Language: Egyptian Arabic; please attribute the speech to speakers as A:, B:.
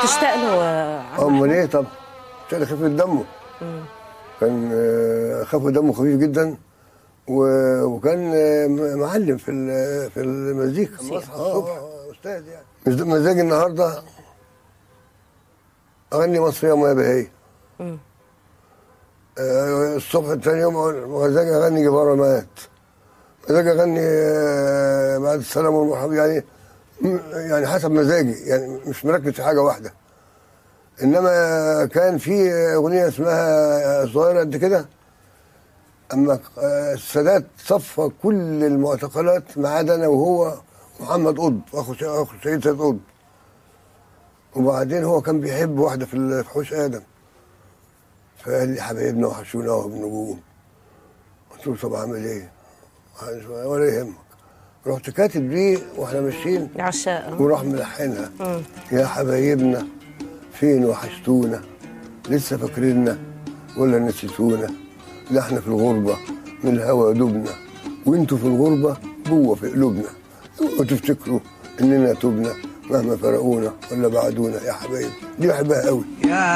A: بتشتاق له آه، عم
B: امال ايه طب عشان خفيف دمه كان آه، خفيف دمه خفيف جدا و- وكان آه، م- معلم في ال- في المزيكا
A: موسيقى.
B: الصبح استاذ يعني مز- مزاجي النهارده اغني مصريه وما بهيه آه، الصبح تاني يوم أقول مزاجي اغني جبارة مات مزاجي اغني آه، بعد السلام والمرحبا يعني م- يعني حسب مزاجي يعني مش مركز في حاجه واحده انما كان في اغنيه اسمها صغيره قد كده اما آه، السادات صفى كل المعتقلات ما عدا انا وهو محمد قطب اخو س- اخو سيد سيد قطب وبعدين هو كان بيحب واحده في ال- في حوش ادم فقال لي حبايبنا وحشونا وبنجوم قلت له طب اعمل ايه؟ قال ولا يهمك رحت كاتب دي واحنا ماشيين
A: عشاق
B: وراح ملحنها يا حبايبنا فين وحشتونا لسه فاكريننا ولا نسيتونا ده احنا في الغربة من الهوى دبنا وانتوا في الغربة جوه في قلوبنا اوعوا تفتكروا اننا تبنا مهما فرقونا ولا بعدونا يا حبايب دي بحبها قوي